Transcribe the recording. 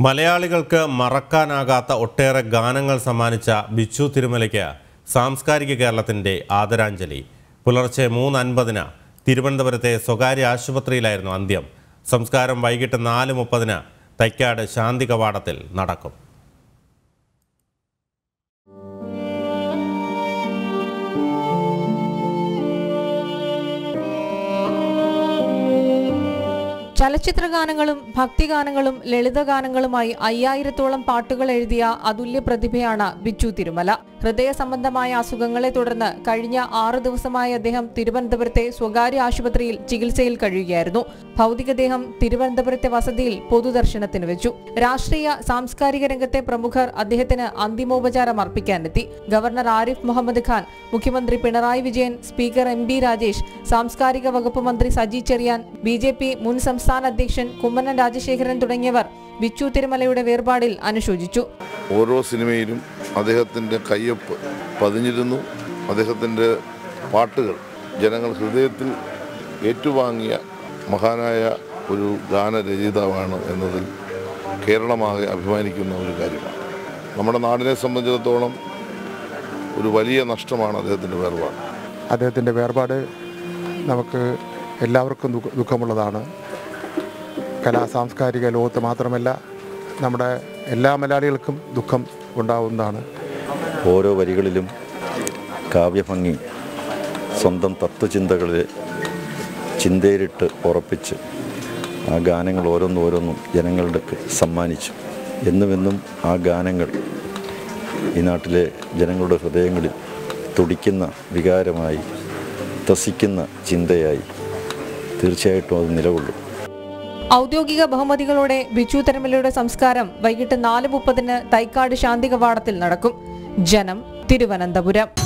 മലയാളികൾക്ക് മറക്കാനാകാത്ത ഒട്ടേറെ ഗാനങ്ങൾ സമ്മാനിച്ച ബിച്ചു തിരുമലയ്ക്ക് സാംസ്കാരിക കേരളത്തിൻ്റെ ആദരാഞ്ജലി പുലർച്ചെ മൂന്ന് അൻപതിന് തിരുവനന്തപുരത്തെ സ്വകാര്യ ആശുപത്രിയിലായിരുന്നു അന്ത്യം സംസ്കാരം വൈകിട്ട് നാല് മുപ്പതിന് തൈക്കാട് ശാന്തി കവാടത്തിൽ നടക്കും ചലച്ചിത്രഗാനങ്ങളും ഭക്തിഗാനങ്ങളും ലളിതഗാനങ്ങളുമായി അയ്യായിരത്തോളം പാട്ടുകൾ എഴുതിയ അതുല്യ പ്രതിഭയാണ് ബിച്ചു തിരുമല ഹൃദയ സംബന്ധമായ അസുഖങ്ങളെ തുടർന്ന് കഴിഞ്ഞ ആറു ദിവസമായി അദ്ദേഹം തിരുവനന്തപുരത്തെ സ്വകാര്യ ആശുപത്രിയിൽ ചികിത്സയിൽ കഴിയുകയായിരുന്നു ഭൗതികദേഹം തിരുവനന്തപുരത്തെ വസതിയിൽ പൊതുദർശനത്തിന് വെച്ചു രാഷ്ട്രീയ സാംസ്കാരിക രംഗത്തെ പ്രമുഖർ അദ്ദേഹത്തിന് അന്തിമോപചാരം അർപ്പിക്കാനെത്തി ഗവർണർ ആരിഫ് മുഹമ്മദ് ഖാൻ മുഖ്യമന്ത്രി Pinarayi Vijayan speaker M B Rajesh സാംസ്കാരിക വകുപ്പ് മന്ത്രി Saji Cherian B J P മുൻ സംസ്ഥാന അധ്യക്ഷൻ കുമ്മനം രാജശേഖരൻ തുടങ്ങിയവർ ബിച്ചു തിരുമലയുടെ വേർപാടിൽ അനുശോചിച്ചു ഓരോ സിനിമയിലും അദ്ദേഹത്തിൻ്റെ കയ്യൊപ്പ് പതിഞ്ഞിരുന്നു അദ്ദേഹത്തിൻ്റെ പാട്ടുകൾ ജനങ്ങൾ ഹൃദയത്തിൽ ഏറ്റുവാങ്ങിയ മഹാനായ ഒരു ഗാനരചയിതാവാണ് എന്നതിൽ കേരളമാകെ അഭിമാനിക്കുന്ന ഒരു കാര്യമാണ് നമ്മുടെ നാടിനെ സംബന്ധിച്ചിടത്തോളം ഒരു വലിയ നഷ്ടമാണ് അദ്ദേഹത്തിൻ്റെ വേർപാട് അദ്ദേഹത്തിൻ്റെ വേർപാട് നമുക്ക് എല്ലാവർക്കും ദുഃഖ ദുഃഖമുള്ളതാണ് കലാ സാംസ്കാരിക ലോകത്ത് മാത്രമല്ല നമ്മുടെ എല്ലാ മലയാളികൾക്കും ദുഃഖം ഉണ്ടാവുന്നതാണ് ഓരോ വരികളിലും കാവ്യഭംഗി സ്വന്തം തത്വചിന്തകളിൽ ചിന്തയിലിട്ട് ഉറപ്പിച്ച് ആ ഗാനങ്ങൾ ഓരോന്നോരോന്നും ജനങ്ങളുടെ സമ്മാനിച്ചു എന്നുമെന്നും ആ ഗാനങ്ങൾ ഈ നാട്ടിലെ ജനങ്ങളുടെ ഹൃദയങ്ങളിൽ തുടിക്കുന്ന വികാരമായി ത്രസിക്കുന്ന ചിന്തയായി തീർച്ചയായിട്ടും അത് നിലകൊള്ളും ഔദ്യോഗിക ബഹുമതികളോടെ ബിച്ചു തിരുമലയുടെ സംസ്കാരം വൈകിട്ട് നാല് മുപ്പതിന് തൈക്കാട് ശാന്തി കവാടത്തിൽ നടക്കും ജനം തിരുവനന്തപുരം